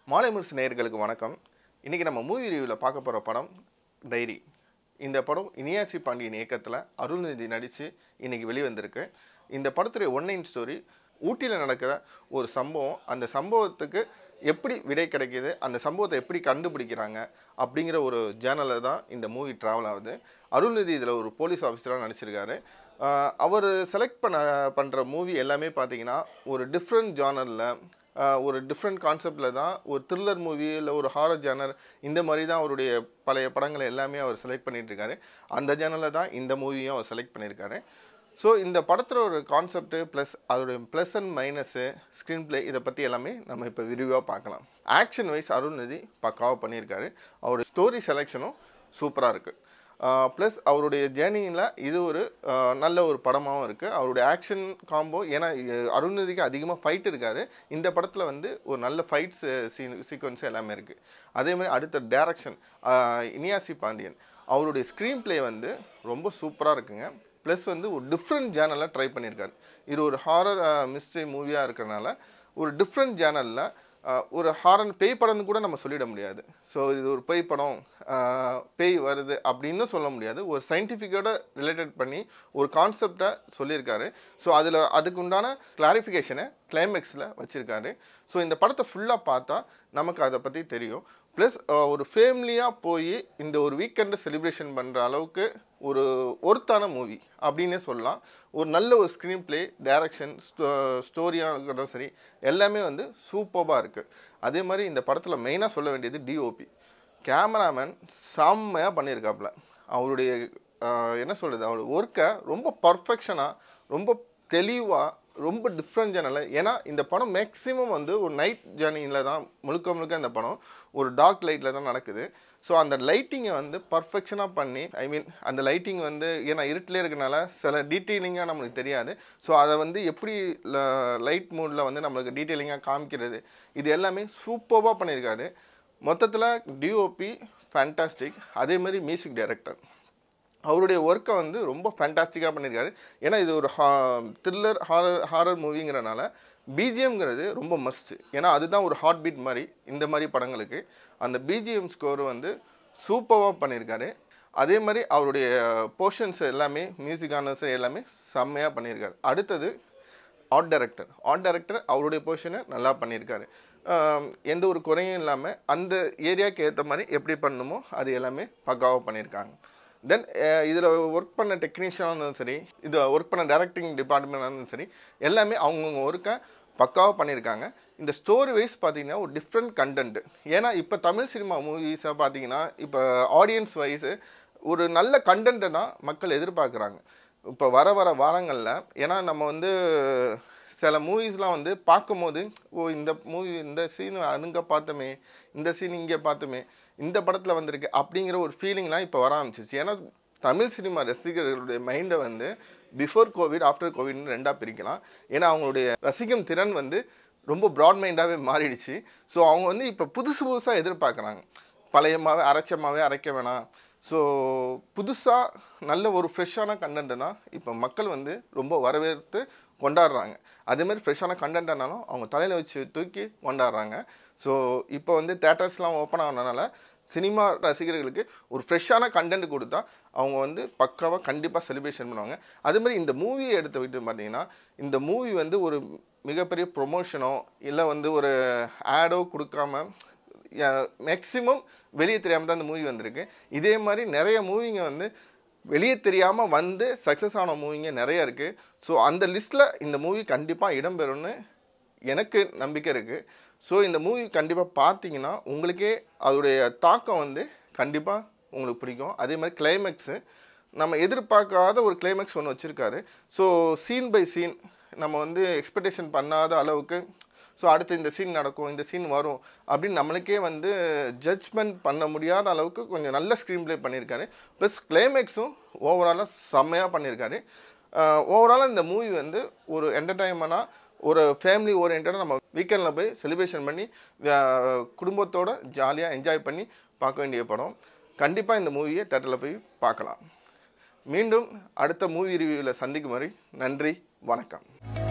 மாலை முரசு நேயர்களுக்கு வணக்கம் இன்றைக்கி நம்ம மூவி ரிவ்யூவில் பார்க்க போகிற படம் டைரி இந்த படம் இனியாசி பாண்டியன் இயக்கத்தில் அருள்நிதி நடித்து இன்றைக்கி வெளிவந்திருக்கு இந்த படத்துடைய ஒன்லைன் ஸ்டோரி ஊட்டியில் நடக்கிற ஒரு சம்பவம் அந்த சம்பவத்துக்கு எப்படி விடை கிடைக்கிது அந்த சம்பவத்தை எப்படி கண்டுபிடிக்கிறாங்க அப்படிங்கிற ஒரு ஜேர்னலில் தான் இந்த மூவி ட்ராவல் ஆகுது அருள்நிதி இதில் ஒரு போலீஸ் ஆஃபீஸராக நடிச்சிருக்காரு அவர் செலக்ட் பண்ண பண்ணுற மூவி எல்லாமே பார்த்தீங்கன்னா ஒரு டிஃப்ரெண்ட் ஜானரில் ஒரு டிஃப்ரெண்ட் கான்செப்டில் தான் ஒரு த்ரில்லர் மூவி இல்லை ஒரு ஹாரர் ஜானர் இந்த மாதிரி தான் அவருடைய பழைய படங்களை எல்லாமே அவர் செலக்ட் பண்ணிட்டு இருக்காரு அந்த ஜானரில் தான் இந்த மூவியும் அவர் செலக்ட் பண்ணியிருக்காரு ஸோ இந்த படத்தில் ஒரு கான்செப்ட்டு ப்ளஸ் அதோடைய plus and minus screenplay இதை பற்றி எல்லாமே நம்ம இப்போ விரிவாக பார்க்கலாம் ஆக்ஷன் வைஸ் அருண்நிதி பக்காவாக பண்ணியிருக்காரு அவருடைய ஸ்டோரி செலெக்ஷனும் சூப்பராக இருக்குது ப்ளஸ் அவருடைய ஜேர்னியில் இது ஒரு ஆஹ், நல்ல ஒரு படமாகவும் இருக்குது அவருடைய ஆக்ஷன் காம்போ ஏன்னா இ- அருண்நிதிக்கு அதிகமாக ஃபைட் இருக்காது இந்த படத்தில் வந்து ஒரு நல்ல ஃபைட்ஸ் சீன் சீக்வன்ஸ் எல்லாமே இருக்குது அதே மாதிரி அடுத்த டேரக்ஷன் இனியாசி பாண்டியன் அவருடைய ஸ்க்ரீன் ப்ளே வந்து ரொம்ப சூப்பராக இருக்குங்க ப்ளஸ் வந்து ஒரு டிஃப்ரெண்ட் ஜேனலில் ட்ரை பண்ணியிருக்காரு இது ஒரு ஹாரர் மிஸ்ட்ரி மூவியாக இருக்கிறனால ஒரு டிஃப்ரெண்ட் ஜேனலில் ஒரு ஹாரன் பேய் படம்னு கூட நம்ம சொல்லிட முடியாது ஸோ இது ஒரு பேய் படம் ஆஹ், பேய் வருது அப்படின்னு சொல்ல முடியாது ஒரு சயின்டிஃபிக்கோட ரிலேட்டட் பண்ணி ஒரு கான்செப்டை சொல்லியிருக்காரு ஸோ அதில் அதுக்கு உண்டான கிளாரிஃபிகேஷனை கிளைமேக்ஸில் வச்சுருக்காரு ஸோ இந்த படத்தை ஃபுல்லாக பார்த்தா நமக்கு அதை பற்றி தெரியும் ப்ளஸ் ஒரு ஃபேமிலியாக போய் இந்த ஒரு வீக்கெண்டை செலிப்ரேஷன் பண்ணுற அளவுக்கு ஒரு ஒர்த்தான மூவி அப்படின்னே சொல்லலாம் ஒரு நல்ல ஒரு ஸ்க்ரீன் ப்ளே டைரக்ஷன் ஸ்டோரியாக இருக்கட்டும் சரி எல்லாமே வந்து சூப்பராக இருக்குது அதே மாதிரி இந்த படத்தில் மெயினாக சொல்ல வேண்டியது டிஓபி கேமராமேன் செம்மையாக பண்ணியிருக்காப்புல அவருடைய ஆஹ், என்ன சொல்கிறது அவருடைய ஒர்க்கை ரொம்ப பர்ஃபெக்ஷனாக ரொம்ப தெளிவாக ரொம்ப டிஃப்ரெண்ட் ஜேனலில் ஏன்னா இந்த படம் மேக்ஸிமம் வந்து ஒரு நைட் ஜேர்னியில் தான் முழுக்க முழுக்க இந்த படம் ஒரு டார்க் லைட்டில் தான் நடக்குது ஸோ அந்த லைட்டிங்கை வந்து பர்ஃபெக்ஷனாக பண்ணி ஐ மீன் அந்த லைட்டிங் வந்து ஏன்னா இருட்டிலே இருக்கனால சில டீட்டெயிலிங்காக நம்மளுக்கு தெரியாது ஸோ அதை வந்து எப்படி லைட் மூடில் வந்து நம்மளுக்கு டீட்டெயிலிங்காக காமிக்கிறது இது எல்லாமே சூப்பராக பண்ணியிருக்காரு மொத்தத்தில் டிஓபி ஃபேண்டாஸ்டிக் அதே மாதிரி மியூசிக் டைரக்டர் அவருடைய ஒர்க்கை வந்து ரொம்ப ஃபேண்டாஸ்டிக்காக பண்ணியிருக்காரு ஏன்னா இது ஒரு ஹா த்ரில்லர் ஹாரர் ஹாரர் மூவிங்கிறனால பிஜிஎம்ங்கிறது ரொம்ப மஸ்ட் ஏன்னா அதுதான் ஒரு ஹார்ட் பீட் மாதிரி இந்த மாதிரி படங்களுக்கு அந்த பிஜிஎம் ஸ்கோர் வந்து சூப்பராக பண்ணியிருக்காரு அதே மாதிரி அவருடைய போர்ஷன்ஸ் எல்லாமே மியூசிக்கான எல்லாமே செம்மையாக பண்ணியிருக்காரு அடுத்தது ஆர்ட் டைரக்டர் ஆர்ட் டைரக்டர் அவருடைய பொசிஷனை நல்லா பண்ணியிருக்காரு ஆம், எந்த ஒரு குறையும் இல்லாமல் அந்த ஏரியாவுக்கு ஏற்ற மாதிரி எப்படி பண்ணணுமோ அது எல்லாமே பக்காவாக பண்ணியிருக்காங்க தென் இதில் ஒர்க் பண்ண டெக்னீஷியனாக இருந்தாலும் சரி இது ஒர்க் பண்ண டைரக்டிங் டிபார்ட்மெண்ட்டாக இருந்தாலும் சரி எல்லாமே அவங்கவுங்க ஒர்க்கை பக்காவாக பண்ணியிருக்காங்க இந்த ஸ்டோரி வைஸ் பார்த்தீங்கன்னா ஒரு டிஃப்ரெண்ட் கண்டென்ட் ஏன்னா இப்போ தமிழ் சினிமா மூவிஸை பார்த்தீங்கன்னா இப்போ ஆடியன்ஸ் வைஸு ஒரு நல்ல கண்டென்ட்டை தான் மக்கள் எதிர்பார்க்குறாங்க இப்போ வர வர வாரங்களில் ஏன்னா நம்ம வந்து சில மூவிஸ்லாம் வந்து பார்க்கும்போது ஓ இந்த மூவி இந்த சீன் அங்கே பார்த்தோமே இந்த சீன் இங்கே பார்த்தோமே இந்த படத்தில் வந்திருக்கு அப்படிங்கிற ஒரு ஃபீலிங்லாம் இப்போ வர ஆரம்பிச்சிச்சு ஏன்னா தமிழ் சினிமா ரசிகர்களுடைய மைண்டை வந்து பிஃபோர் கோவிட் ஆஃப்டர் கோவிட்னு ரெண்டாக பிரிக்கலாம் ஏன்னா அவங்களுடைய ரசிக்கும் திறன் வந்து ரொம்ப ப்ராட் மைண்டாகவே மாறிடுச்சு ஸோ அவங்க வந்து இப்போ புதுசு புதுசாக எதிர்பார்க்குறாங்க பழையமாகவே அரைச்சமாகவே அரைக்க வேணாம் ஸோ புதுசாக நல்ல ஒரு ஃப்ரெஷ்ஷான கண்டென்ட்டு தான் இப்போ மக்கள் வந்து ரொம்ப வரவேற்று கொண்டாடுறாங்க அதேமாதிரி ஃப்ரெஷ்ஷான கண்டென்ட்னாலும் அவங்க தலையில் வச்சு தூக்கி கொண்டாடுறாங்க ஸோ இப்போ வந்து தேட்டர்ஸ்லாம் ஓப்பன் ஆனதுனால சினிமா ரசிகர்களுக்கு ஒரு ஃப்ரெஷ்ஷான கண்டென்ட் கொடுத்தா அவங்க வந்து பக்காவாக கண்டிப்பாக செலிப்ரேஷன் பண்ணுவாங்க அதே மாதிரி இந்த மூவியை எடுத்து விட்டு பார்த்தீங்கன்னா இந்த மூவி வந்து ஒரு மிகப்பெரிய ப்ரொமோஷனோ இல்லை வந்து ஒரு ஆடோ கொடுக்காம மேக்ஸிமம் வெளியே தெரியாமல் தான் இந்த மூவி வந்திருக்கு இதே மாதிரி நிறைய மூவிங்க வந்து வெளியே தெரியாமல் வந்து சக்ஸஸ் ஆன மூவிங்க நிறைய இருக்குது ஸோ அந்த லிஸ்ட்டில் இந்த மூவி கண்டிப்பாக இடம்பெறும்னு எனக்கு நம்பிக்கை இருக்குது ஸோ இந்த மூவி கண்டிப்பாக பார்த்தீங்கன்னா உங்களுக்கே அதோடைய தாக்கம் வந்து கண்டிப்பாக உங்களுக்கு பிடிக்கும் அதே மாதிரி கிளைமேக்ஸு நம்ம எதிர்பார்க்காத ஒரு கிளைமேக்ஸ் ஒன்று வச்சுருக்காரு ஸோ சீன் பை சீன் நம்ம வந்து எக்ஸ்பெக்டேஷன் பண்ணாத அளவுக்கு ஸோ அடுத்து இந்த சீன் நடக்கும் இந்த சீன் வரும் அப்படின்னு நம்மளுக்கே வந்து ஜட்ஜ்மெண்ட் பண்ண முடியாத அளவுக்கு கொஞ்சம் நல்ல ஸ்க்ரீன் ப்ளே பண்ணியிருக்காரு ப்ளஸ் கிளைமேக்ஸும் ஓவராலாக செம்மையாக பண்ணியிருக்காரு ஓவராலாக இந்த மூவி வந்து ஒரு என்டர்டைன்மெண்ட்டாக ஒரு ஃபேமிலி ஓரியன்டாக நம்ம வீக்கெண்டில் போய் செலிப்ரேஷன் பண்ணி அஹ், குடும்பத்தோட ஜாலியாக என்ஜாய் பண்ணி பார்க்க வேண்டிய படம் கண்டிப்பாக இந்த மூவியை தேட்டரில் போய் பார்க்கலாம் மீண்டும் அடுத்த மூவி ரிவ்யூவில் சந்திக்கும் வரை நன்றி வணக்கம்